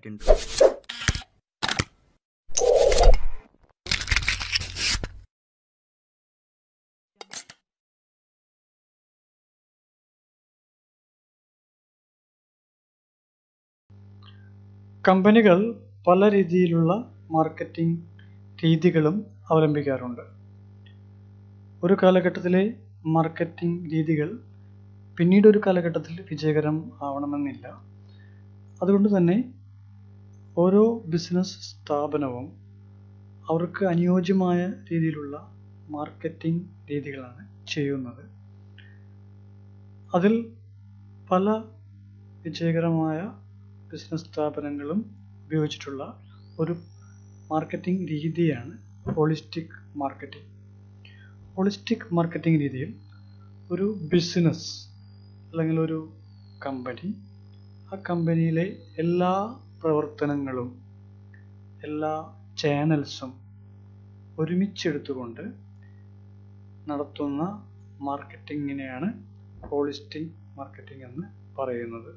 second. കമ്പനികൾ പല രീതിയിലുള്ള മാർക്കറ്റിംഗ് രീതികളും അവലംബിക്കാറുണ്ട് ഒരു കാലഘട്ടത്തിലെ മാർക്കറ്റിംഗ് രീതികൾ പിന്നീട് ഒരു കാലഘട്ടത്തിൽ വിജയകരം ആവണമെന്നില്ല അതുകൊണ്ട് തന്നെ ഓരോ ബിസിനസ് സ്ഥാപനവും അവർക്ക് അനുയോജ്യമായ രീതിയിലുള്ള മാർക്കറ്റിംഗ് രീതികളാണ് ചെയ്യുന്നത് അതിൽ പല വിജയകരമായ ബിസിനസ് സ്ഥാപനങ്ങളും ഉപയോഗിച്ചിട്ടുള്ള ഒരു മാർക്കറ്റിംഗ് രീതിയാണ് ഹോളിസ്റ്റിക് മാർക്കറ്റിംഗ് ഹോളിസ്റ്റിക് മാർക്കറ്റിംഗ് രീതിയിൽ ഒരു ബിസിനസ് അല്ലെങ്കിൽ ഒരു കമ്പനി ആ കമ്പനിയിലെ എല്ലാ പ്രവർത്തനങ്ങളും എല്ലാ ചാനൽസും ഒരുമിച്ചെടുത്തുകൊണ്ട് നടത്തുന്ന മാർക്കറ്റിങ്ങിനെയാണ് ഹോളിസ്റ്റിക് മാർക്കറ്റിംഗ് എന്ന് പറയുന്നത്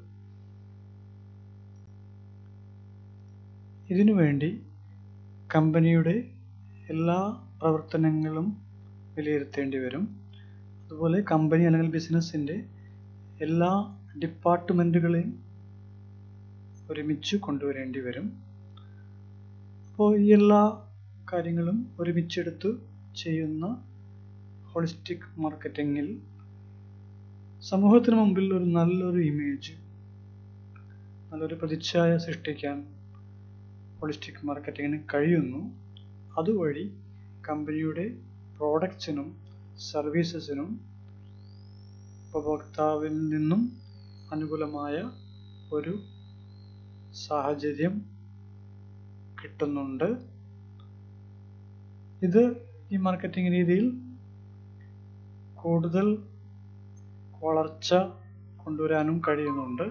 ഇതിനു വേണ്ടി കമ്പനിയുടെ എല്ലാ പ്രവർത്തനങ്ങളും വിലയിരുത്തേണ്ടി വരും അതുപോലെ കമ്പനി അല്ലെങ്കിൽ ബിസിനസ്സിൻ്റെ എല്ലാ ഡിപ്പാർട്ട്മെൻറ്റുകളെയും ഒരുമിച്ച് കൊണ്ടുവരേണ്ടി വരും അപ്പോൾ ഈ എല്ലാ കാര്യങ്ങളും ഒരുമിച്ചെടുത്ത് ചെയ്യുന്ന ഹോളിസ്റ്റിക് മാർക്കറ്റിങ്ങിൽ സമൂഹത്തിന് മുമ്പിൽ ഒരു നല്ലൊരു ഇമേജ് നല്ലൊരു പ്രതിച്ഛായ സൃഷ്ടിക്കാൻ ഹോളിസ്റ്റിക് മാർക്കറ്റിങ്ങിന് കഴിയുന്നു അതുവഴി കമ്പനിയുടെ പ്രോഡക്ട്സിനും സർവീസസിനും ഉപഭോക്താവിൽ നിന്നും അനുകൂലമായ ഒരു സാഹചര്യം കിട്ടുന്നുണ്ട് ഇത് ഈ മാർക്കറ്റിംഗ് രീതിയിൽ കൂടുതൽ വളർച്ച കൊണ്ടുവരാനും കഴിയുന്നുണ്ട്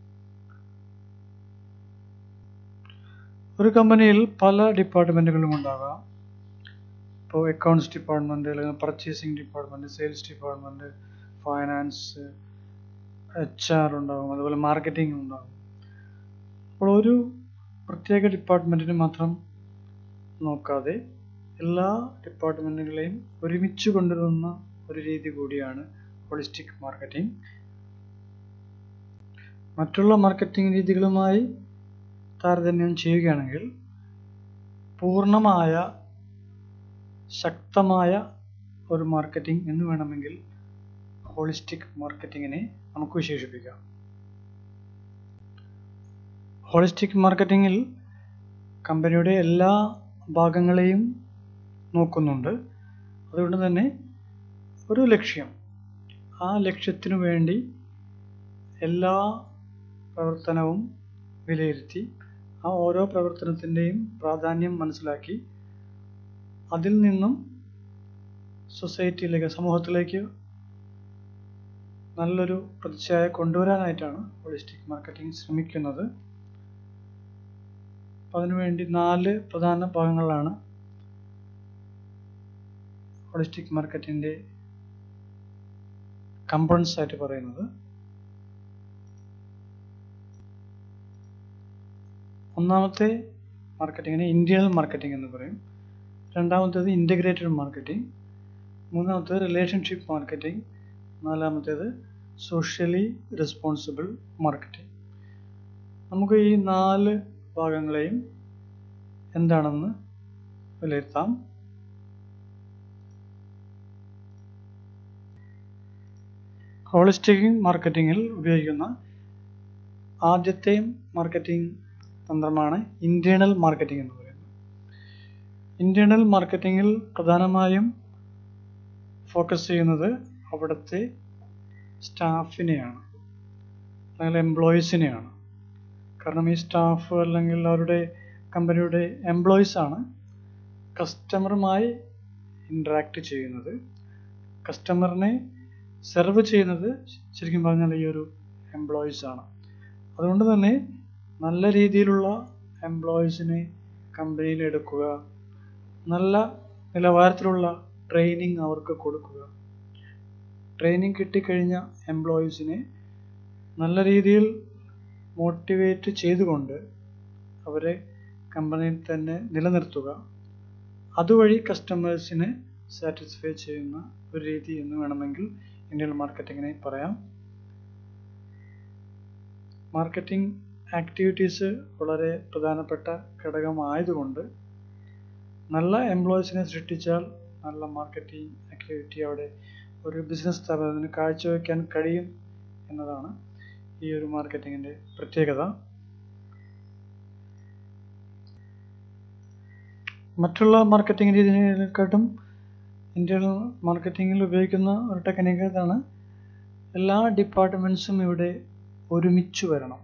ഒരു കമ്പനിയിൽ പല ഡിപ്പാർട്ട്മെൻറ്റുകളും ഉണ്ടാകാം ഇപ്പോൾ അക്കൗണ്ട്സ് ഡിപ്പാർട്ട്മെൻറ്റ് അല്ലെങ്കിൽ purchasing department sales department finance H R ഉണ്ടാകും അതുപോലെ മാർക്കറ്റിംഗ് ഉണ്ടാകും അപ്പോൾ ഒരു പ്രത്യേക ഡിപ്പാർട്ട്മെൻറ്റിന് മാത്രം നോക്കാതെ എല്ലാ ഡിപ്പാർട്ട്മെൻറ്റുകളെയും ഒരുമിച്ച് കൊണ്ടുവരുന്ന ഒരു രീതി കൂടിയാണ് ഹോളിസ്റ്റിക് മാർക്കറ്റിംഗ് മറ്റുള്ള മാർക്കറ്റിംഗ് രീതികളുമായി താരതമ്യം ചെയ്യുകയാണെങ്കിൽ പൂർണ്ണമായ ശക്തമായ ഒരു മാർക്കറ്റിംഗ് എന്ന് വേണമെങ്കിൽ ഹോളിസ്റ്റിക് മാർക്കറ്റിങ്ങിനെ നമുക്ക് വിശേഷിപ്പിക്കാം ഹോളിസ്റ്റിക് മാർക്കറ്റിങ്ങിൽ കമ്പനിയുടെ എല്ലാ ഭാഗങ്ങളെയും നോക്കുന്നുണ്ട് അതുകൊണ്ട് തന്നെ ഒരു ലക്ഷ്യം ആ ലക്ഷ്യത്തിനു വേണ്ടി എല്ലാ പ്രവർത്തനവും വിലയിരുത്തി ആ ഓരോ പ്രവർത്തനത്തിൻ്റെയും പ്രാധാന്യം മനസ്സിലാക്കി അതിൽ നിന്നും സൊസൈറ്റിയിലേക്ക് സമൂഹത്തിലേക്ക് നല്ലൊരു പ്രതിച്ഛായ കൊണ്ടുവരാനായിട്ടാണ് ഹോളിസ്റ്റിക് മാർക്കറ്റിംഗ് ശ്രമിക്കുന്നത് അപ്പം അതിനുവേണ്ടി നാല് പ്രധാന ഭാഗങ്ങളാണ് ഹോളിസ്റ്റിക് മാർക്കറ്റിൻ്റെ കമ്പണൻസ് ആയിട്ട് പറയുന്നത് ഒന്നാമത്തെ മാർക്കറ്റിങ്ങിനെ ഇന്ത്യൻ മാർക്കറ്റിംഗ് എന്ന് പറയും രണ്ടാമത്തേത് ഇൻ്റഗ്രേറ്റഡ് മാർക്കറ്റിംഗ് മൂന്നാമത്തേത് റിലേഷൻഷിപ്പ് മാർക്കറ്റിംഗ് നാലാമത്തേത് സോഷ്യലി റെസ്പോൺസിബിൾ മാർക്കറ്റിംഗ് നമുക്ക് ഈ നാല് ഭാഗങ്ങളെയും എന്താണെന്ന് വിലയിരുത്താം ഹോളിസ്റ്റിക് മാർക്കറ്റിങ്ങിൽ ഉപയോഗിക്കുന്ന ആദ്യത്തെ മാർക്കറ്റിംഗ് തന്ത്രമാണ് ഇൻറ്റേർണൽ മാർക്കറ്റിംഗ് എന്ന് പറയുന്നത് ഇൻറ്റേർണൽ മാർക്കറ്റിങ്ങിൽ പ്രധാനമായും ഫോക്കസ് ചെയ്യുന്നത് അവിടുത്തെ സ്റ്റാഫിനെയാണ് അല്ലെങ്കിൽ എംപ്ലോയീസിനെയാണ് കാരണം ഈ സ്റ്റാഫ് അല്ലെങ്കിൽ അവരുടെ കമ്പനിയുടെ എംപ്ലോയീസ് ആണ് കസ്റ്റമറുമായി ഇൻട്രാക്ട് ചെയ്യുന്നത് കസ്റ്റമറിനെ സെർവ് ചെയ്യുന്നത് ശരിക്കും പറഞ്ഞാൽ ഈ ഒരു എംപ്ലോയീസ് ആണ് അതുകൊണ്ട് തന്നെ നല്ല രീതിയിലുള്ള എംപ്ലോയീസിനെ കമ്പനിയിൽ എടുക്കുക നല്ല നിലവാരത്തിലുള്ള ട്രെയിനിങ് അവർക്ക് കൊടുക്കുക ട്രെയിനിങ് കിട്ടിക്കഴിഞ്ഞ എംപ്ലോയീസിനെ നല്ല രീതിയിൽ മോട്ടിവേറ്റ് ചെയ്തുകൊണ്ട് അവരെ കമ്പനിയിൽ തന്നെ നിലനിർത്തുക അതുവഴി കസ്റ്റമേഴ്സിനെ സാറ്റിസ്ഫൈ ചെയ്യുന്ന ഒരു രീതി എന്ന് വേണമെങ്കിൽ ഇന്ത്യൻ മാർക്കറ്റിങ്ങിനെ പറയാം മാർക്കറ്റിംഗ് ആക്ടിവിറ്റീസ് വളരെ പ്രധാനപ്പെട്ട ഘടകമായതുകൊണ്ട് നല്ല എംപ്ലോയീസിനെ സൃഷ്ടിച്ചാൽ നല്ല മാർക്കറ്റിംഗ് ആക്ടിവിറ്റി അവിടെ ഒരു ബിസിനസ് സ്ഥാപനത്തിന് കാഴ്ചവെക്കാൻ കഴിയും എന്നതാണ് ഈ ഒരു മാർക്കറ്റിങ്ങിൻ്റെ പ്രത്യേകത മറ്റുള്ള മാർക്കറ്റിംഗ് രീതികളെക്കാട്ടും ഇന്ത്യൻ മാർക്കറ്റിങ്ങിൽ ഉപയോഗിക്കുന്ന ഒരു ടെക്നിക്ക് ഇതാണ് എല്ലാ ഡിപ്പാർട്ട്മെൻറ്റ്സും ഇവിടെ ഒരുമിച്ച് വരണം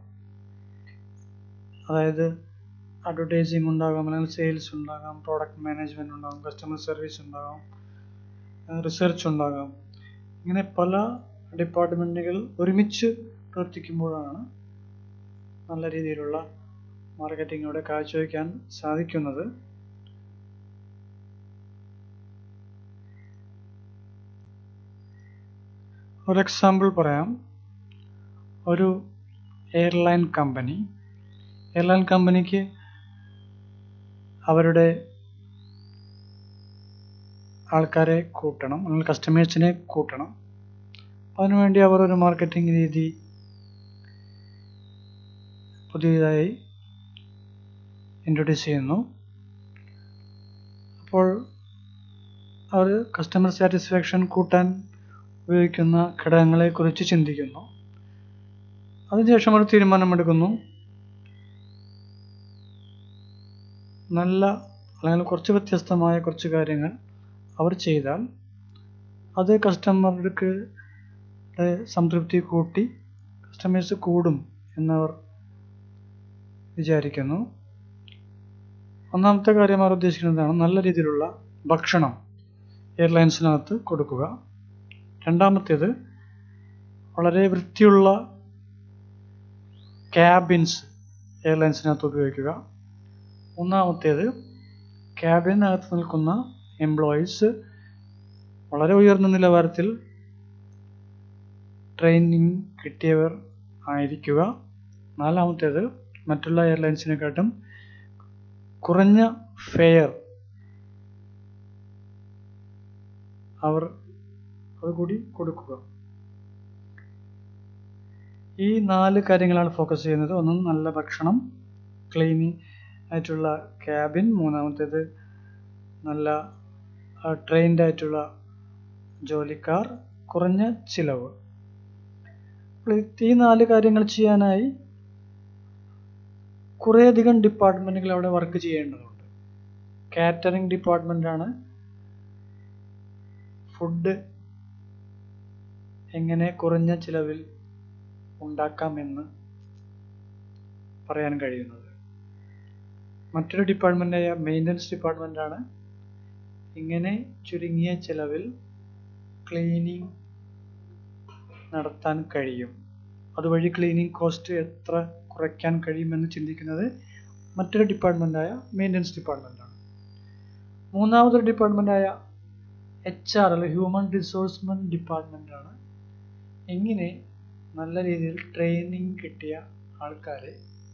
അതായത് അഡ്വർടൈസിങ് ഉണ്ടാകാം അല്ലെങ്കിൽ സെയിൽസ് ഉണ്ടാകാം പ്രോഡക്റ്റ് മാനേജ്മെൻറ്റ് ഉണ്ടാകാം കസ്റ്റമർ സർവീസ് ഉണ്ടാകാം റിസർച്ച് ഉണ്ടാകാം ഇങ്ങനെ പല ഡിപ്പാർട്ട്മെൻറ്റുകൾ ഒരുമിച്ച് പ്രവർത്തിക്കുമ്പോഴാണ് നല്ല രീതിയിലുള്ള മാർക്കറ്റിംഗ് ഇവിടെ കാഴ്ചവെക്കാൻ സാധിക്കുന്നത് ഒരു എക്സാമ്പിൾ പറയാം ഒരു എയർലൈൻ കമ്പനി എയർലൈൻ കമ്പനിക്ക് അവരുടെ ആൾക്കാരെ കൂട്ടണം അല്ലെങ്കിൽ കസ്റ്റമേഴ്സിനെ കൂട്ടണം അതിനുവേണ്ടി അവർ ഒരു മാർക്കറ്റിംഗ് രീതി പുതിയതായി ഇൻട്രൊഡ്യൂസ് ചെയ്യുന്നു അപ്പോൾ അവർ കസ്റ്റമർ സാറ്റിസ്ഫാക്ഷൻ കൂട്ടാൻ ഉപയോഗിക്കുന്ന ഘടകങ്ങളെക്കുറിച്ച് ചിന്തിക്കുന്നു അതിനുശേഷം അവർ തീരുമാനമെടുക്കുന്നു നല്ല അല്ലെങ്കിൽ കുറച്ച് വ്യത്യസ്തമായ കുറച്ച് കാര്യങ്ങൾ അവർ ചെയ്താൽ അത് കസ്റ്റമർക്ക് സംതൃപ്തി കൂട്ടി കസ്റ്റമേഴ്സ് കൂടും എന്നവർ വിചാരിക്കുന്നു ഒന്നാമത്തെ കാര്യം അവർ ഉദ്ദേശിക്കുന്നതാണ് നല്ല രീതിയിലുള്ള ഭക്ഷണം എയർലൈൻസിനകത്ത് കൊടുക്കുക രണ്ടാമത്തേത് വളരെ വൃത്തിയുള്ള ക്യാബിൻസ് എയർലൈൻസിനകത്ത് ഉപയോഗിക്കുക മൂന്നാമത്തേത് ക്യാബിനകത്ത് നിൽക്കുന്ന എംപ്ലോയീസ് വളരെ ഉയർന്ന നിലവാരത്തിൽ ട്രെയിനിങ് കിട്ടിയവർ ആയിരിക്കുക നാലാമത്തേത് മറ്റുള്ള എയർലൈൻസിനെക്കാട്ടും കുറഞ്ഞ ഫെയർ അവർ അതുകൂടി കൊടുക്കുക ഈ നാല് കാര്യങ്ങളാണ് ഫോക്കസ് ചെയ്യുന്നത് ഒന്ന് നല്ല ഭക്ഷണം ക്ലീനിങ് ആയിട്ടുള്ള ക്യാബിൻ മൂന്നാമത്തേത് നല്ല ട്രെയിൻഡ് ആയിട്ടുള്ള ജോലിക്കാർ കുറഞ്ഞ ചിലവ് ഈ നാല് കാര്യങ്ങൾ ചെയ്യാനായി കുറേയധികം ഡിപ്പാർട്ട്മെൻറ്റുകൾ അവിടെ വർക്ക് ചെയ്യേണ്ടതുണ്ട് കാറ്ററിംഗ് ഡിപ്പാർട്ട്മെൻ്റാണ് ഫുഡ് എങ്ങനെ കുറഞ്ഞ ചിലവിൽ ഉണ്ടാക്കാമെന്ന് പറയാൻ കഴിയുന്നത് മറ്റൊരു ഡിപ്പാർട്ട്മെൻ്റായ മെയിൻ്റനൻസ് ഡിപ്പാർട്ട്മെൻ്റാണ് ഇങ്ങനെ ചുരുങ്ങിയ ചിലവിൽ ക്ലീനിങ് നടത്താൻ കഴിയും അതുവഴി ക്ലീനിങ് കോസ്റ്റ് എത്ര കുറയ്ക്കാൻ കഴിയുമെന്ന് ചിന്തിക്കുന്നത് മറ്റൊരു ഡിപ്പാർട്ട്മെൻ്റായ മെയിൻ്റനൻസ് ഡിപ്പാർട്ട്മെൻ്റാണ് മൂന്നാമതൊരു ഡിപ്പാർട്ട്മെൻ്റായ എച്ച് ആർ അല്ലെങ്കിൽ ഹ്യൂമൻ റിസോഴ്സ്മെൻറ്റ് ഡിപ്പാർട്ട്മെൻ്റാണ് എങ്ങനെ നല്ല രീതിയിൽ ട്രെയിനിങ് കിട്ടിയ ആൾക്കാരെ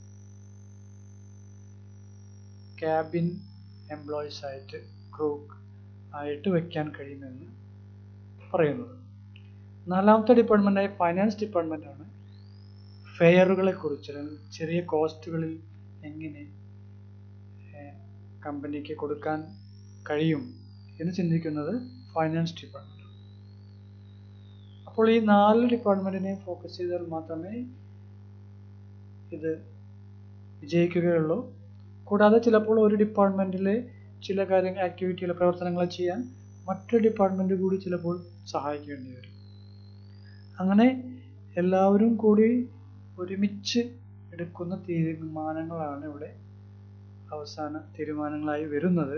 ക്യാബിൻ എംപ്ലോയീസ് ആയിട്ട് ക്രൂ ആയിട്ട് വെക്കാൻ കഴിയുമെന്ന് പറയുന്നത് നാലാമത്തെ ഡിപ്പാർട്ട്മെൻറ്റായ ഫൈനാൻസ് ഡിപ്പാർട്ട്മെൻറ്റാണ് ഫെയറുകളെ കുറിച്ച് അല്ലെങ്കിൽ ചെറിയ കോസ്റ്റുകളിൽ എങ്ങനെ കമ്പനിക്ക് കൊടുക്കാൻ കഴിയും എന്ന് ചിന്തിക്കുന്നത് ഫൈനാൻസ് ഡിപ്പാർട്ട്മെൻറ്റ് അപ്പോൾ ഈ നാല് ഡിപ്പാർട്ട്മെൻറ്റിനെ ഫോക്കസ് ചെയ്താൽ മാത്രമേ ഇത് വിജയിക്കുകയുള്ളൂ കൂടാതെ ചിലപ്പോൾ ഒരു ഡിപ്പാർട്ട്മെൻറ്റിലെ ചില കാര്യങ്ങൾ ആക്ടിവിറ്റികൾ പ്രവർത്തനങ്ങൾ ചെയ്യാൻ മറ്റൊരു ഡിപ്പാർട്ട്മെൻറ്റ് കൂടി ചിലപ്പോൾ സഹായിക്കേണ്ടി വരും അങ്ങനെ എല്ലാവരും കൂടി ഒരുമിച്ച് എടുക്കുന്ന തീരുമാനങ്ങളാണ് ഇവിടെ അവസാന തീരുമാനങ്ങളായി വരുന്നത്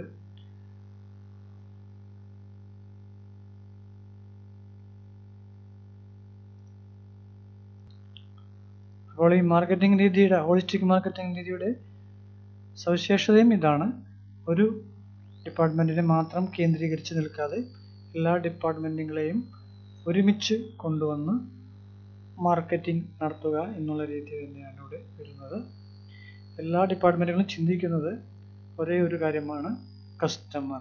അപ്പോൾ ഈ മാർക്കറ്റിംഗ് രീതിയുടെ ഹോളിസ്റ്റിക് മാർക്കറ്റിംഗ് രീതിയുടെ സവിശേഷതയും ഇതാണ് ഒരു ഡിപ്പാർട്ട്മെൻറ്റിനെ മാത്രം കേന്ദ്രീകരിച്ച് നിൽക്കാതെ എല്ലാ ഡിപ്പാർട്ട്മെൻറ്റുകളെയും ഒരുമിച്ച് കൊണ്ടുവന്ന് മാർക്കറ്റിംഗ് നടത്തുക എന്നുള്ള രീതി തന്നെയാണ് ഇവിടെ വരുന്നത് എല്ലാ ഡിപ്പാർട്ട്മെൻറ്റുകളും ചിന്തിക്കുന്നത് ഒരേ ഒരു കാര്യമാണ് കസ്റ്റമർ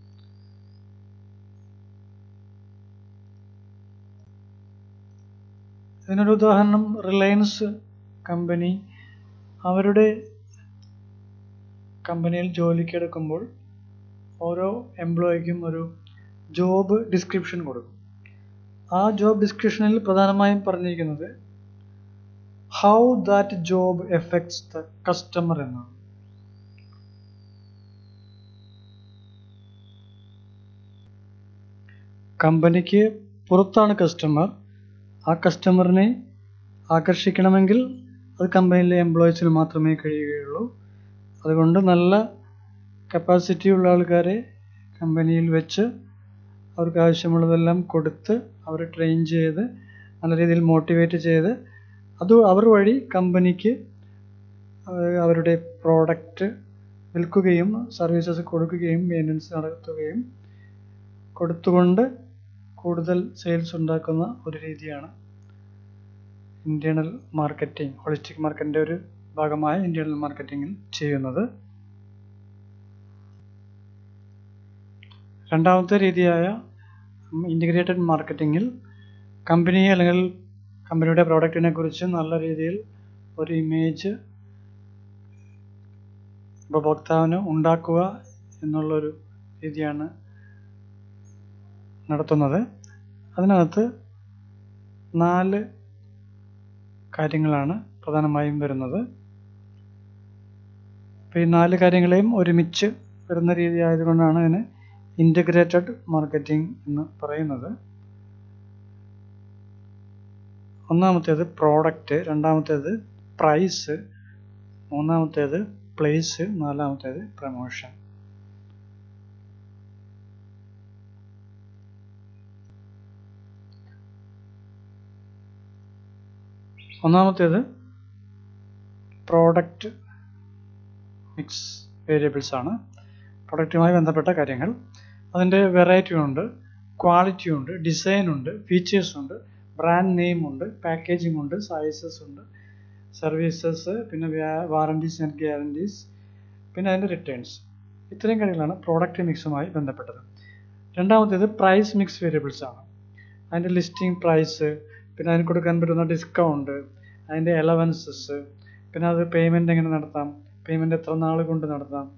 ഇതിനൊരു ഉദാഹരണം റിലയൻസ് കമ്പനി അവരുടെ കമ്പനിയിൽ ജോലിക്ക് എടുക്കുമ്പോൾ ഓരോ എംപ്ലോയിക്കും ഒരു ജോബ് ഡിസ്ക്രിപ്ഷൻ കൊടുക്കും ആ ജോബ് ഡിസ്ക്രിപ്ഷനിൽ പ്രധാനമായും പറഞ്ഞിരിക്കുന്നത് how that job affects the customer എന്നാണ് കമ്പനിക്ക് പുറത്താണ് കസ്റ്റമർ ആ കസ്റ്റമറിനെ ആകർഷിക്കണമെങ്കിൽ അത് കമ്പനിയിലെ എംപ്ലോയീസിന് മാത്രമേ കഴിയുകയുള്ളൂ അതുകൊണ്ട് നല്ല കപ്പാസിറ്റി ഉള്ള ആൾക്കാരെ കമ്പനിയിൽ വെച്ച് അവർക്ക് ആവശ്യമുള്ളതെല്ലാം കൊടുത്ത് അവരെ ട്രെയിൻ ചെയ്ത് നല്ല രീതിയിൽ മോട്ടിവേറ്റ് ചെയ്ത് അത് അവർ വഴി കമ്പനിക്ക് അവരുടെ പ്രോഡക്റ്റ് വിൽക്കുകയും സർവീസസ് കൊടുക്കുകയും മെയിൻ്റനൻസ് നടത്തുകയും കൊടുത്തുകൊണ്ട് കൂടുതൽ സെയിൽസ് ഉണ്ടാക്കുന്ന ഒരു രീതിയാണ് ഇന്റേണൽ മാർക്കറ്റിംഗ് ഹോളിസ്റ്റിക് മാർക്കറ്റിൻ്റെ ഒരു ഭാഗമായ ഇന്റേണൽ മാർക്കറ്റിംഗിൽ ചെയ്യുന്നത് രണ്ടാമത്തെ രീതിയായ ഇൻറ്റിഗ്രേറ്റഡ് മാർക്കറ്റിങ്ങിൽ കമ്പനി അല്ലെങ്കിൽ കമ്പനിയുടെ പ്രോഡക്റ്റിനെ കുറിച്ച് നല്ല രീതിയിൽ ഒരു ഇമേജ് ഉപഭോക്താവിന് ഉണ്ടാക്കുക എന്നുള്ളൊരു രീതിയാണ് നടത്തുന്നത് അതിനകത്ത് നാല് കാര്യങ്ങളാണ് പ്രധാനമായും വരുന്നത് അപ്പോൾ ഈ നാല് കാര്യങ്ങളെയും ഒരുമിച്ച് വരുന്ന രീതി ആയതുകൊണ്ടാണ് ഇതിന് ഇൻ്റഗ്രേറ്റഡ് മാർക്കറ്റിംഗ് എന്ന് പറയുന്നത് ഒന്നാമത്തേത് പ്രോഡക്റ്റ് രണ്ടാമത്തേത് പ്രൈസ് മൂന്നാമത്തേത് പ്ലേസ് നാലാമത്തേത് പ്രമോഷൻ ഒന്നാമത്തേത് പ്രോഡക്റ്റ് മിക്സ് വേരിയബിൾസ് ആണ് പ്രൊഡക്റ്റുമായി ബന്ധപ്പെട്ട കാര്യങ്ങൾ അതിൻ്റെ വെറൈറ്റി ഉണ്ട് ക്വാളിറ്റി ഉണ്ട് ഡിസൈൻ ഉണ്ട് ഫീച്ചേഴ്സ് ഉണ്ട് ബ്രാൻഡ് നെയിം ഉണ്ട് പാക്കേജിംഗ് ഉണ്ട് സൈസസ് ഉണ്ട് സർവീസസ് പിന്നെ വാറണ്ടീസ് ആൻഡ് ഗ്യാരണ്ടീസ് പിന്നെ അതിൻ്റെ റിട്ടേൺസ് ഇത്രയും കാര്യങ്ങളാണ് പ്രോഡക്റ്റ് മിക്സുമായി ബന്ധപ്പെട്ടത് രണ്ടാമത്തേത് പ്രൈസ് മിക്സ് വേരിയബിൾസ് ആണ് അതിൻ്റെ ലിസ്റ്റിംഗ് പ്രൈസ് പിന്നെ അതിന് കൊടുക്കാൻ പറ്റുന്ന ഡിസ്കൗണ്ട് അതിൻ്റെ എലവൻസസ് പിന്നെ അത് പേയ്മെൻറ്റ് എങ്ങനെ നടത്താം പേയ്മെൻറ്റ് എത്ര നാൾ കൊണ്ട് നടത്താം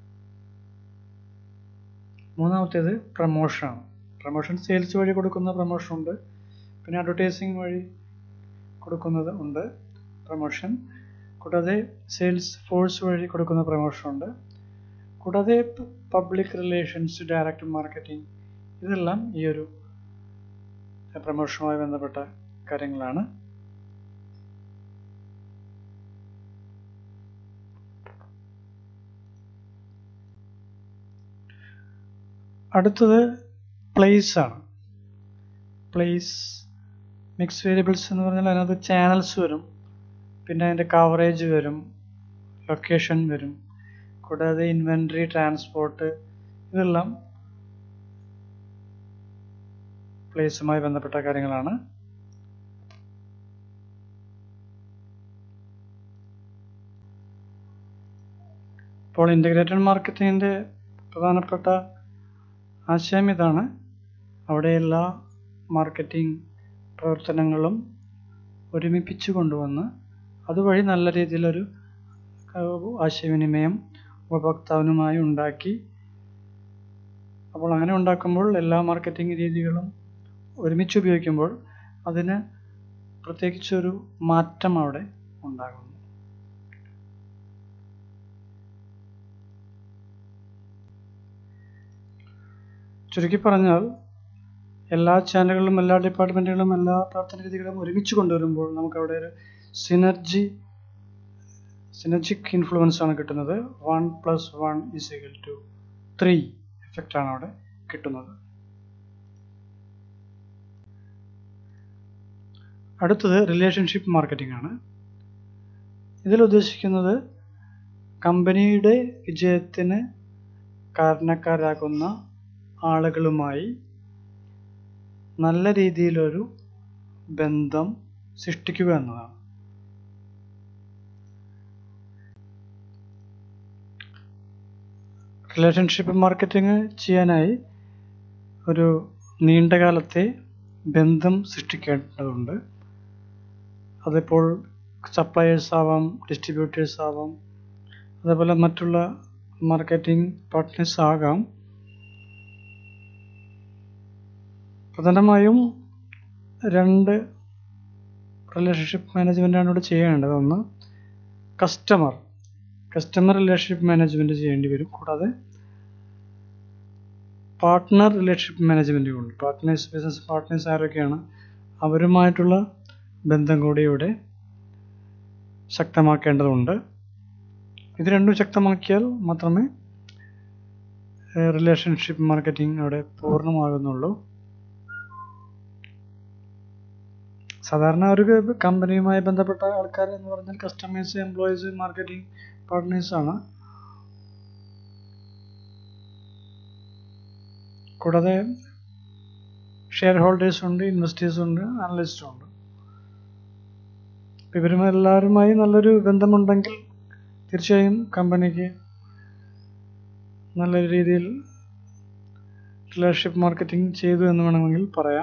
മൂന്നാമത്തേത് പ്രമോഷനാണ് പ്രമോഷൻ സെയിൽസ് വഴി കൊടുക്കുന്ന പ്രമോഷൻ ഉണ്ട് പിന്നെ അഡ്വർടൈസിങ് വഴി കൊടുക്കുന്നത് ഉണ്ട് പ്രമോഷൻ കൂടാതെ സെയിൽസ് ഫോഴ്സ് വഴി കൊടുക്കുന്ന പ്രമോഷൻ ഉണ്ട് കൂടാതെ പബ്ലിക് റിലേഷൻസ് ഡയറക്റ്റ് മാർക്കറ്റിംഗ് ഇതെല്ലാം ഈ ഒരു പ്രമോഷനുമായി ബന്ധപ്പെട്ട കാര്യങ്ങളാണ് അടുത്തത് പ്ലേസ് ആണ് പ്ലേസ് മിക്സ് വേരിയബിൾസ് എന്ന് പറഞ്ഞാൽ അതിനകത്ത് ചാനൽസ് വരും പിന്നെ അതിൻ്റെ കവറേജ് വരും ലൊക്കേഷൻ വരും കൂടാതെ ഇൻവെൻട്രി ട്രാൻസ്പോർട്ട് ഇതെല്ലാം പ്ലേസുമായി ബന്ധപ്പെട്ട കാര്യങ്ങളാണ് ഇപ്പോൾ ഇൻ്റഗ്രേറ്റഡ് മാർക്കറ്റിങ്ങിൻ്റെ പ്രധാനപ്പെട്ട ആശയം ഇതാണ് അവിടെ എല്ലാ മാർക്കറ്റിംഗ് പ്രവർത്തനങ്ങളും ഒരുമിപ്പിച്ച് കൊണ്ടുവന്ന് അതുവഴി നല്ല രീതിയിലൊരു ആശയവിനിമയം ഉപഭോക്താവിനുമായി ഉണ്ടാക്കി അപ്പോൾ അങ്ങനെ ഉണ്ടാക്കുമ്പോൾ എല്ലാ മാർക്കറ്റിംഗ് രീതികളും ഒരുമിച്ച് ഉപയോഗിക്കുമ്പോൾ അതിന് പ്രത്യേകിച്ചൊരു മാറ്റം അവിടെ ഉണ്ടാകുന്നു ചുരുക്കി പറഞ്ഞാൽ എല്ലാ ചാനലുകളും എല്ലാ ഡിപ്പാർട്ട്മെൻറ്റുകളും എല്ലാ പ്രവർത്തന രീതികളും ഒരുമിച്ച് കൊണ്ടുവരുമ്പോൾ നമുക്ക് അവിടെ ഒരു സിനർജി സിനർജിക് ഇൻഫ്ലുവൻസ് ആണ് കിട്ടുന്നത് one plus one is equal to three എഫക്റ്റാണ് അവിടെ കിട്ടുന്നത് അടുത്തത് റിലേഷൻഷിപ്പ് മാർക്കറ്റിംഗ് ആണ് ഇതിൽ ഉദ്ദേശിക്കുന്നത് കമ്പനിയുടെ വിജയത്തിന് കാരണക്കാരാകുന്ന ആളുകളുമായി നല്ല രീതിയിലൊരു ബന്ധം സൃഷ്ടിക്കുക എന്നതാണ് റിലേഷൻഷിപ്പ് മാർക്കറ്റിംഗ് ചെയ്യാനായി ഒരു നീണ്ടകാലത്തെ ബന്ധം സൃഷ്ടിക്കേണ്ടതുണ്ട് അതിപ്പോൾ സപ്ലയേഴ്സ് ആവാം ഡിസ്ട്രിബ്യൂട്ടേഴ്സ് ആവാം അതേപോലെ മറ്റുള്ള മാർക്കറ്റിംഗ് പാർട്ട്നേഴ്സ് ആകാം പ്രധാനമായും രണ്ട് റിലേഷൻഷിപ്പ് മാനേജ്മെൻറ്റാണ് ഇവിടെ ചെയ്യേണ്ടത് ഒന്ന് കസ്റ്റമർ കസ്റ്റമർ റിലേഷൻഷിപ്പ് മാനേജ്മെൻറ്റ് ചെയ്യേണ്ടി വരും കൂടാതെ പാർട്ട്ണർ റിലേഷൻഷിപ്പ് മാനേജ്മെൻറ്റും ഉണ്ട് പാർട്ട്നേഴ്സ് ബിസിനസ് പാർട്ട്നേഴ്സ് ആരൊക്കെയാണ് അവരുമായിട്ടുള്ള ബന്ധം കൂടി ഇവിടെ ശക്തമാക്കേണ്ടതുണ്ട് ഇത് രണ്ടും ശക്തമാക്കിയാൽ മാത്രമേ റിലേഷൻഷിപ്പ് മാർക്കറ്റിംഗ് അവിടെ പൂർണ്ണമാകുന്നുള്ളൂ സാധാരണ ഒരു കമ്പനിയുമായി ബന്ധപ്പെട്ട ആൾക്കാർ എന്ന് പറഞ്ഞാൽ കസ്റ്റമേഴ്സ് എംപ്ലോയീസ് മാർക്കറ്റിംഗ് പാർട്ട്നേഴ്സ് ആണ് കൂടാതെ ഷെയർ ഹോൾഡേഴ്സ് ഉണ്ട് ഇൻവെസ്റ്റേഴ്സ് ഉണ്ട് അനലിസ്റ്റും ഉണ്ട് ഇവരും എല്ലാവരുമായി നല്ലൊരു ബന്ധമുണ്ടെങ്കിൽ തീർച്ചയായും കമ്പനിക്ക് നല്ല രീതിയിൽ റിലേഷൻഷിപ്പ് മാർക്കറ്റിംഗ് ചെയ്തു എന്ന് വേണമെങ്കിൽ പറയാം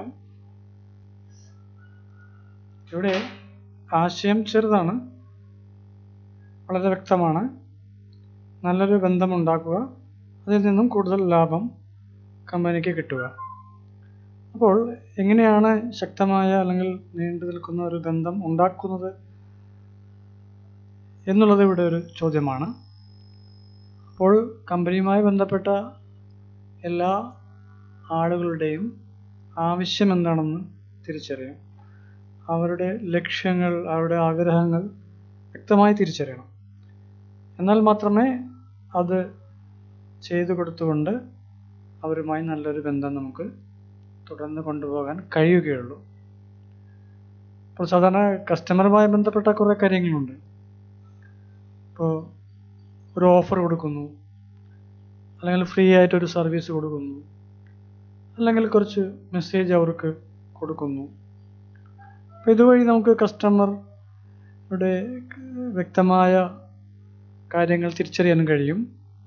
ഇവിടെ ആശയം ചെറുതാണ് വളരെ വ്യക്തമാണ് നല്ലൊരു ബന്ധമുണ്ടാക്കുക അതിൽ നിന്നും കൂടുതൽ ലാഭം കമ്പനിക്ക് കിട്ടുക അപ്പോൾ എങ്ങനെയാണ് ശക്തമായ അല്ലെങ്കിൽ നീണ്ടു നിൽക്കുന്ന ഒരു ബന്ധം ഉണ്ടാക്കുന്നത് എന്നുള്ളത് ഇവിടെ ഒരു ചോദ്യമാണ് അപ്പോൾ കമ്പനിയുമായി ബന്ധപ്പെട്ട എല്ലാ ആളുകളുടെയും ആവശ്യം എന്താണെന്ന് തിരിച്ചറിയാം അവരുടെ ലക്ഷ്യങ്ങൾ അവരുടെ ആഗ്രഹങ്ങൾ വ്യക്തമായി തിരിച്ചറിയണം എന്നാൽ മാത്രമേ അത് ചെയ്തു കൊടുത്തുകൊണ്ട് അവരുമായി നല്ലൊരു ബന്ധം നമുക്ക് തുടർന്ന് കൊണ്ടുപോകാൻ കഴിയുകയുള്ളൂ ഇപ്പോൾ സാധാരണ കസ്റ്റമറുമായി ബന്ധപ്പെട്ട കുറേ കാര്യങ്ങളുണ്ട് ഇപ്പോൾ ഒരു ഓഫർ കൊടുക്കുന്നു അല്ലെങ്കിൽ ഫ്രീ ആയിട്ടൊരു സർവീസ് കൊടുക്കുന്നു അല്ലെങ്കിൽ കുറച്ച് മെസ്സേജ് അവർക്ക് കൊടുക്കുന്നു അപ്പോൾ ഇതുവഴി നമുക്ക് കസ്റ്റമറുടെ വ്യക്തമായ കാര്യങ്ങൾ തിരിച്ചറിയാൻ കഴിയും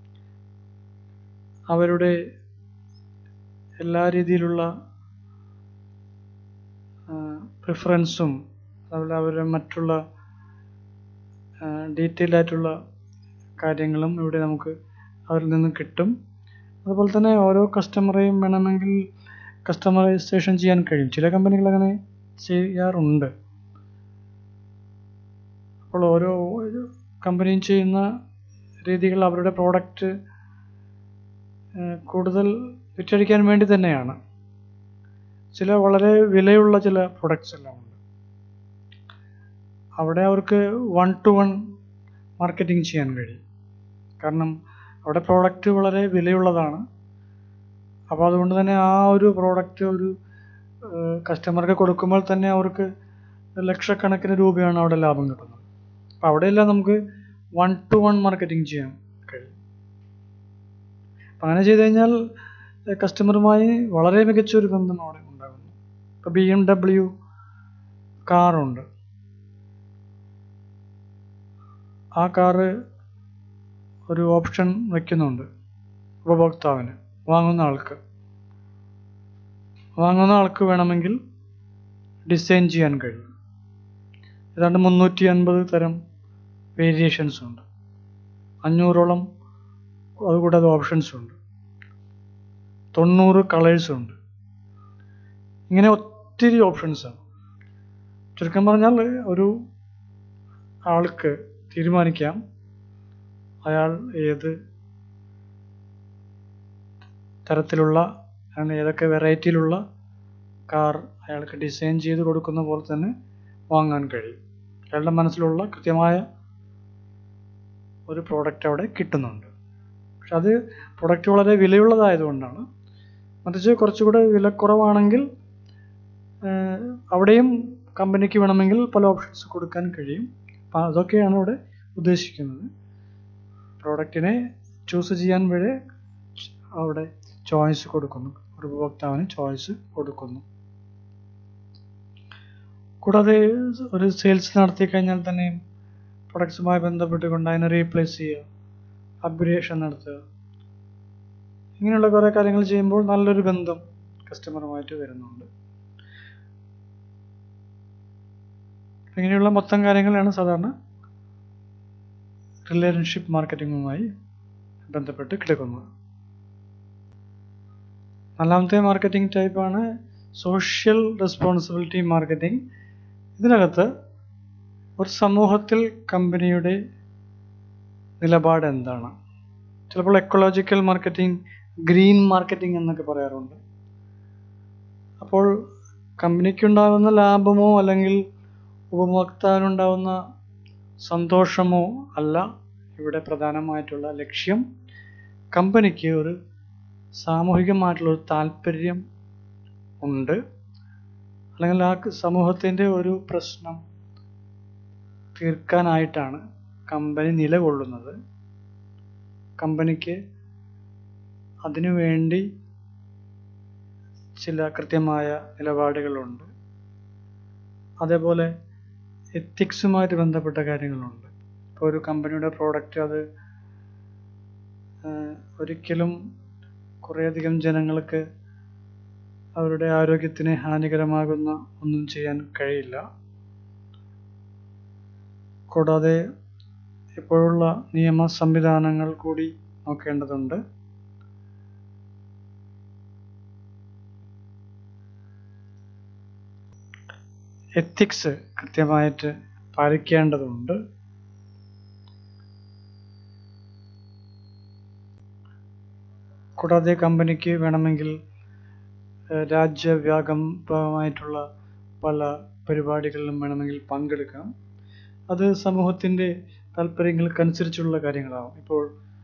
അവരുടെ എല്ലാ രീതിയിലുള്ള പ്രിഫറൻസും അതുപോലെ അവരുടെ മറ്റുള്ള ഡീറ്റെയിൽ ആയിട്ടുള്ള കാര്യങ്ങളും ഇവിടെ നമുക്ക് അവരിൽ നിന്ന് കിട്ടും അതുപോലെ തന്നെ ഓരോ കസ്റ്റമറെയും വേണമെങ്കിൽ കസ്റ്റമറൈസേഷൻ ചെയ്യാൻ കഴിയും ചില കമ്പനികൾ അങ്ങനെ ചെയ്യാറുണ്ട് അപ്പോൾ ഓരോ കമ്പനിയും ചെയ്യുന്ന രീതികൾ അവരുടെ പ്രോഡക്റ്റ് കൂടുതൽ വിറ്റഴിക്കാൻ വേണ്ടി തന്നെയാണ് ചില വളരെ വിലയുള്ള ചില പ്രൊഡക്ട്സ് എല്ലാം ഉണ്ട് അവിടെ അവർക്ക് വൺ ടു വൺ മാർക്കറ്റിംഗ് ചെയ്യാൻ കഴിയും കാരണം അവിടെ പ്രോഡക്റ്റ് വളരെ വിലയുള്ളതാണ് അപ്പോൾ അതുകൊണ്ട് തന്നെ ആ ഒരു പ്രോഡക്റ്റ് ഒരു കസ്റ്റമർക്ക് കൊടുക്കുമ്പോൾ തന്നെ അവർക്ക് ലക്ഷക്കണക്കിന് രൂപയാണ് അവിടെ ലാഭം കിട്ടുന്നത് അപ്പോൾ അവിടെയെല്ലാം നമുക്ക് വൺ ടു വൺ മാർക്കറ്റിംഗ് ചെയ്യാൻ കഴിയും അപ്പം അങ്ങനെ ചെയ്ത് കഴിഞ്ഞാൽ കസ്റ്റമറുമായി വളരെ മികച്ച ഒരു ബന്ധം അവിടെ ഉണ്ടാകുന്നു ഇപ്പോൾ ബി എം ഡബ്ല്യു കാറുണ്ട് ആ കാറ് ഒരു ഓപ്ഷൻ വയ്ക്കുന്നുണ്ട് ഉപഭോക്താവിന് വാങ്ങുന്ന ആൾക്ക് വാങ്ങുന്ന ആൾക്ക് വേണമെങ്കിൽ ഡിസൈൻ ചെയ്യാൻ കഴിയും ഏതാണ്ട് മുന്നൂറ്റി അൻപത് തരം വേരിയേഷൻസ് ഉണ്ട് അഞ്ഞൂറോളം അതുകൂടാതെ ഓപ്ഷൻസ് ഉണ്ട് തൊണ്ണൂറ് കളേഴ്സ് ഉണ്ട് ഇങ്ങനെ ഒത്തിരി ഓപ്ഷൻസാണ് ചുരുക്കം പറഞ്ഞാൽ ഒരു ആൾക്ക് തീരുമാനിക്കാം അയാൾ ഏത് തരത്തിലുള്ള അങ്ങനെ ഏതൊക്കെ വെറൈറ്റിയിലുള്ള കാർ അയാൾക്ക് ഡിസൈൻ ചെയ്ത് കൊടുക്കുന്ന പോലെ തന്നെ വാങ്ങാൻ കഴിയും അയാളുടെ മനസ്സിലുള്ള കൃത്യമായ ഒരു പ്രോഡക്റ്റ് അവിടെ കിട്ടുന്നുണ്ട് പക്ഷെ അത് പ്രൊഡക്റ്റ് വളരെ വിലയുള്ളതായതുകൊണ്ടാണ് മറിച്ച് കുറച്ചുകൂടെ വിലക്കുറവാണെങ്കിൽ അവിടെയും കമ്പനിക്ക് വേണമെങ്കിൽ പല ഓപ്ഷൻസ് കൊടുക്കാൻ കഴിയും അപ്പം അതൊക്കെയാണ് ഇവിടെ ഉദ്ദേശിക്കുന്നത് പ്രോഡക്റ്റിനെ ചൂസ് ചെയ്യാൻ വരെ അവിടെ ചോയ്സ് കൊടുക്കുന്നു ഒരു ഉപഭോക്താവിന് ചോയ്സ് കൊടുക്കുന്നു കൂടാതെ ഒരു സെയിൽസ് നടത്തി കഴിഞ്ഞാൽ തന്നെ പ്രൊഡക്ട്സുമായി ബന്ധപ്പെട്ടുകൊണ്ട് അതിനെ റീപ്ലേസ് ചെയ്യുക അപ്ഗ്രേഷൻ നടത്തുക ഇങ്ങനെയുള്ള കുറേ കാര്യങ്ങൾ ചെയ്യുമ്പോൾ നല്ലൊരു ബന്ധം കസ്റ്റമറുമായിട്ട് വരുന്നുണ്ട് ഇങ്ങനെയുള്ള മൊത്തം കാര്യങ്ങളാണ് സാധാരണ റിലേഷൻഷിപ്പ് മാർക്കറ്റിങ്ങുമായി ബന്ധപ്പെട്ട് കിടക്കുന്നത് നാലാമത്തെ മാർക്കറ്റിംഗ് ടൈപ്പാണ് സോഷ്യൽ റെസ്പോൺസിബിലിറ്റി മാർക്കറ്റിംഗ് ഇതിനകത്ത് ഒരു സമൂഹത്തിൽ കമ്പനിയുടെ നിലപാട് എന്താണ് ചിലപ്പോൾ എക്കോളജിക്കൽ മാർക്കറ്റിംഗ് ഗ്രീൻ മാർക്കറ്റിംഗ് എന്നൊക്കെ പറയാറുണ്ട് അപ്പോൾ കമ്പനിക്കുണ്ടാകുന്ന ലാഭമോ അല്ലെങ്കിൽ ഉപഭോക്താവിനുണ്ടാകുന്ന സന്തോഷമോ അല്ല ഇവിടെ പ്രധാനമായിട്ടുള്ള ലക്ഷ്യം കമ്പനിക്ക് ഒരു സാമൂഹികമായിട്ടുള്ള ഒരു താല്പര്യം ഉണ്ട് അല്ലെങ്കിൽ ആ സമൂഹത്തിൻ്റെ ഒരു പ്രശ്നം തീർക്കാനായിട്ടാണ് കമ്പനി നിലകൊള്ളുന്നത് കമ്പനിക്ക് അതിനുവേണ്ടി ചില കൃത്യമായ നിലപാടുകളുണ്ട് അതേപോലെ എത്തിക്സുമായിട്ട് ബന്ധപ്പെട്ട കാര്യങ്ങളുണ്ട് ഇപ്പോൾ ഒരു കമ്പനിയുടെ പ്രോഡക്റ്റ് അത് ഒരിക്കലും കുറേയധികം ജനങ്ങൾക്ക് അവരുടെ ആരോഗ്യത്തിന് ഹാനികരമാകുന്ന ഒന്നും ചെയ്യാൻ കഴിയില്ല കൂടാതെ ഇപ്പോഴുള്ള നിയമ സംവിധാനങ്ങൾ കൂടി നോക്കേണ്ടതുണ്ട് എത്തിക്സ് കൃത്യമായിട്ട് പാലിക്കേണ്ടതുണ്ട് കൂടാതെ കമ്പനിക്ക് വേണമെങ്കിൽ രാജ്യവ്യാപകമായിട്ടുള്ള പല പരിപാടികളിലും വേണമെങ്കിൽ പങ്കെടുക്കാം അത് സമൂഹത്തിൻ്റെ താല്പര്യങ്ങൾക്കനുസരിച്ചുള്ള കാര്യങ്ങളാവും ഇപ്പോൾ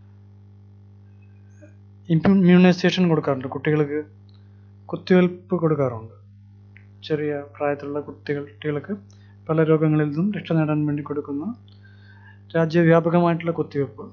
ഇമ്മ്യൂണൈസേഷൻ കൊടുക്കാറുണ്ട് കുട്ടികൾക്ക് കുത്തിവയ്പ്പ് കൊടുക്കാറുണ്ട് ചെറിയ പ്രായത്തിലുള്ള കുട്ടികൾ കുട്ടികൾക്ക് പല രോഗങ്ങളിൽ നിന്നും രക്ഷ നേടാൻ വേണ്ടി കൊടുക്കുന്ന രാജ്യവ്യാപകമായിട്ടുള്ള കുത്തിവയ്പ്പ്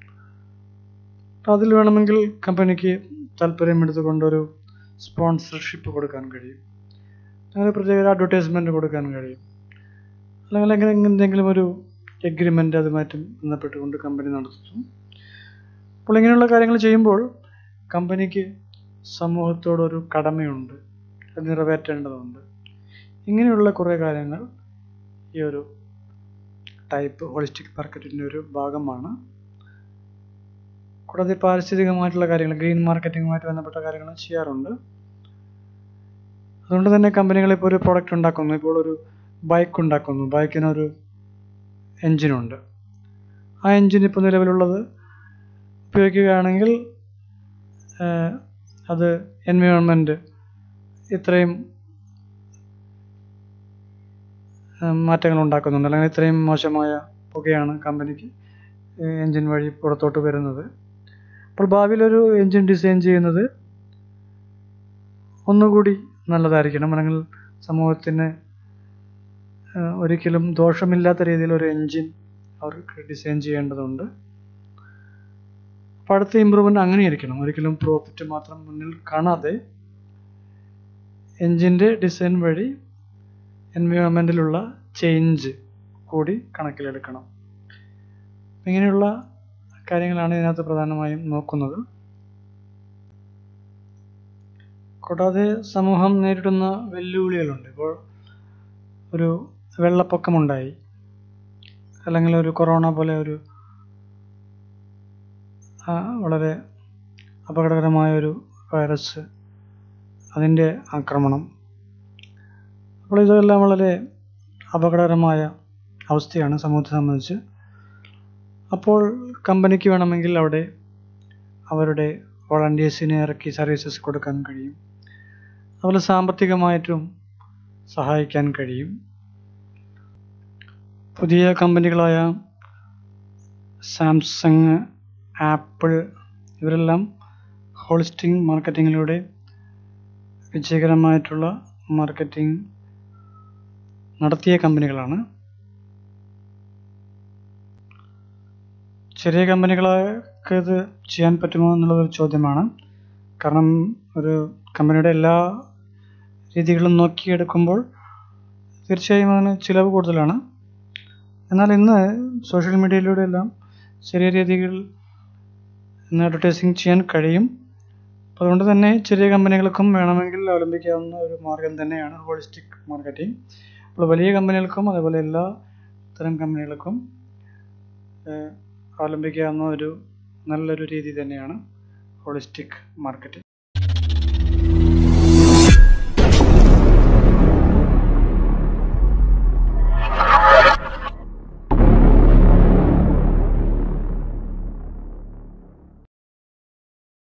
അതിൽ വേണമെങ്കിൽ കമ്പനിക്ക് താല്പര്യമെടുത്തുകൊണ്ടൊരു സ്പോൺസർഷിപ്പ് കൊടുക്കാൻ കഴിയും അങ്ങനെ പ്രത്യേക അഡ്വർടൈസ്മെൻറ്റ് കൊടുക്കാൻ കഴിയും അല്ലെങ്കിൽ അങ്ങനെ എന്തെങ്കിലും ഒരു എഗ്രിമെൻ്റ് അതുമായിട്ട് ബന്ധപ്പെട്ടുകൊണ്ട് കമ്പനി നടത്തുന്നു അപ്പോൾ ഇങ്ങനെയുള്ള കാര്യങ്ങൾ ചെയ്യുമ്പോൾ കമ്പനിക്ക് സമൂഹത്തോടൊരു കടമയുണ്ട് അത് നിറവേറ്റേണ്ടതുണ്ട് ഇങ്ങനെയുള്ള കുറേ കാര്യങ്ങൾ ഈ ഒരു ടൈപ്പ് ഹോളിസ്റ്റിക് മാർക്കറ്റിൻ്റെ ഒരു ഭാഗമാണ് കൂടാതെ പാരിസ്ഥിതികമായിട്ടുള്ള കാര്യങ്ങൾ ഗ്രീൻ മാർക്കറ്റിങ്ങുമായിട്ട് ബന്ധപ്പെട്ട കാര്യങ്ങൾ ചെയ്യാറുണ്ട് അതുകൊണ്ട് തന്നെ കമ്പനികൾ ഇപ്പോൾ ഒരു പ്രോഡക്റ്റ് ഉണ്ടാക്കുന്നു ഇപ്പോൾ ഒരു ബൈക്ക് ഉണ്ടാക്കുന്നു ബൈക്കിനൊരു എൻജിനുണ്ട് ആ എൻജിൻ ഇപ്പോൾ നിലവിലുള്ളത് ഉപയോഗിക്കുകയാണെങ്കിൽ അത് എൻവയോൺമെൻറ്റ് ഇത്രയും മാറ്റങ്ങൾ ഉണ്ടാക്കുന്നുണ്ട് അല്ലെങ്കിൽ ഇത്രയും മോശമായ പുകയാണ് കമ്പനിക്ക് എൻജിൻ വഴി പുറത്തോട്ട് വരുന്നത് അപ്പോൾ ഭാവിയിലൊരു എൻജിൻ ഡിസൈൻ ചെയ്യുന്നത് ഒന്നുകൂടി നല്ലതായിരിക്കണം അല്ലെങ്കിൽ സമൂഹത്തിന് ഒരിക്കലും ദോഷമില്ലാത്ത രീതിയിൽ ഒരു എൻജിൻ അവർക്ക് ഡിസൈൻ ചെയ്യേണ്ടതുണ്ട് അപ്പോൾ അടുത്ത ഇമ്പ്രൂവ്മെൻ്റ് അങ്ങനെയായിരിക്കണം ഒരിക്കലും പ്രോഫിറ്റ് മാത്രം മുന്നിൽ കാണാതെ എൻജിൻ്റെ ഡിസൈൻ വഴി എൻവയോൺമെൻറ്റിലുള്ള ചേഞ്ച് കൂടി കണക്കിലെടുക്കണം ഇങ്ങനെയുള്ള കാര്യങ്ങളാണ് ഇതിനകത്ത് പ്രധാനമായും നോക്കുന്നത് കൂടാതെ സമൂഹം നേരിടുന്ന വെല്ലുവിളികളുണ്ട് ഇപ്പോൾ ഒരു വെള്ളപ്പൊക്കമുണ്ടായി അല്ലെങ്കിൽ ഒരു കൊറോണ പോലെ ഒരു വളരെ അപകടകരമായ ഒരു വൈറസ് അതിൻ്റെ ആക്രമണം അപ്പോൾ ഇതെല്ലാം വളരെ അപകടകരമായ അവസ്ഥയാണ് സമൂഹത്തെ സംബന്ധിച്ച് അപ്പോൾ കമ്പനിക്ക് വേണമെങ്കിൽ അവിടെ അവരുടെ വോളണ്ടിയേഴ്സിനെ ഇറക്കി സർവീസസ് കൊടുക്കാൻ കഴിയും അതുപോലെ സാമ്പത്തികമായിട്ടും സഹായിക്കാൻ കഴിയും പുതിയ കമ്പനികളായ സാംസങ് ആപ്പിൾ ഇവരെല്ലാം ഹോളിസ്റ്റിക് മാർക്കറ്റിങ്ങിലൂടെ വിജയകരമായിട്ടുള്ള മാർക്കറ്റിംഗ് നടത്തിയ കമ്പനികളാണ് ചെറിയ കമ്പനികളൊക്കെ ഇത് ചെയ്യാൻ പറ്റുമോ എന്നുള്ളതൊരു ചോദ്യമാണ് കാരണം ഒരു കമ്പനിയുടെ എല്ലാ രീതികളും നോക്കിയെടുക്കുമ്പോൾ തീർച്ചയായും അതിന് ചിലവ് കൂടുതലാണ് എന്നാൽ ഇന്ന് സോഷ്യൽ മീഡിയയിലൂടെ എല്ലാം ചെറിയ രീതിയിൽ ഇന്ന് അഡ്വർടൈസിങ് ചെയ്യാൻ കഴിയും അപ്പോൾ അതുകൊണ്ട് തന്നെ ചെറിയ കമ്പനികൾക്കും വേണമെങ്കിൽ അവലംബിക്കാവുന്ന ഒരു മാർഗം തന്നെയാണ് ഹോളിസ്റ്റിക് മാർക്കറ്റിംഗ് അപ്പോൾ വലിയ കമ്പനികൾക്കും അതേപോലെ എല്ലാ തരം കമ്പനികൾക്കും ഏഹ്, അവലംബിക്കാവുന്ന ഒരു നല്ലൊരു രീതി തന്നെയാണ് ഹോളിസ്റ്റിക് മാർക്കറ്റിംഗ്